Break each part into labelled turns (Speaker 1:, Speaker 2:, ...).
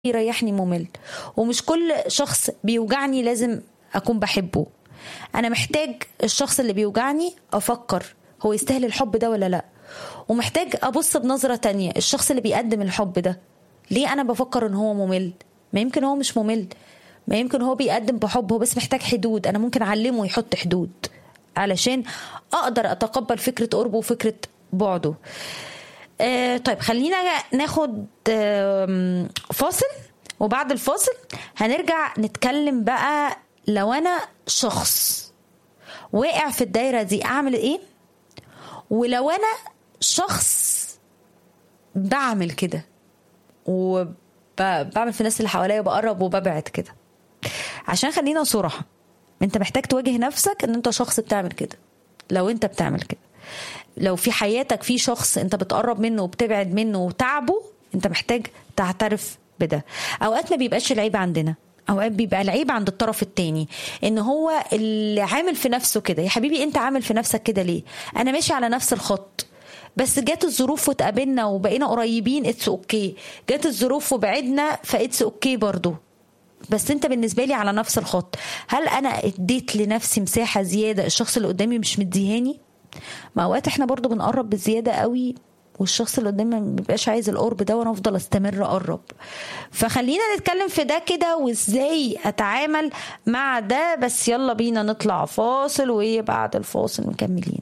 Speaker 1: يريحني ممل ومش كل شخص بيوجعني لازم اكون بحبه انا محتاج الشخص اللي بيوجعني افكر هو يستاهل الحب ده ولا لا ومحتاج ابص بنظرة تانية الشخص اللي بيقدم الحب ده ليه انا بفكر ان هو ممل ما يمكن هو مش ممل ما يمكن هو بيقدم بحب هو بس محتاج حدود انا ممكن اعلمه يحط حدود علشان اقدر اتقبل فكرة قربه وفكرة بعده آه طيب خلينا ناخد آه فاصل وبعد الفاصل هنرجع نتكلم بقى لو انا شخص واقع في الدايرة دي اعمل ايه ولو انا شخص بعمل كده وبعمل في الناس اللي حواليا بقرب وببعد كده عشان خلينا صراحة انت محتاج تواجه نفسك ان انت شخص بتعمل كده لو انت بتعمل كده لو في حياتك في شخص انت بتقرب منه وبتبعد منه وتعبه انت محتاج تعترف بده اوقات ما بيبقاش العيب عندنا اوقات بيبقى العيب عند الطرف التاني ان هو اللي عامل في نفسه كده يا حبيبي انت عامل في نفسك كده ليه انا ماشي على نفس الخط بس جت الظروف وتقابلنا وبقينا قريبين اتس اوكي جت الظروف وبعدنا فاتس اوكي برضو بس انت بالنسبه لي على نفس الخط هل انا اديت لنفسي مساحه زياده الشخص اللي قدامي مش مديهاني ما اوقات احنا برضو بنقرب بزياده قوي والشخص اللي قدامي ما بيبقاش عايز القرب ده وانا افضل استمر اقرب فخلينا نتكلم في ده كده وازاي اتعامل مع ده بس يلا بينا نطلع فاصل وبعد الفاصل مكملين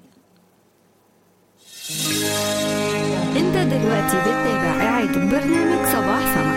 Speaker 2: انت دلوقتي بتتابع قاعد برنامج صباح سما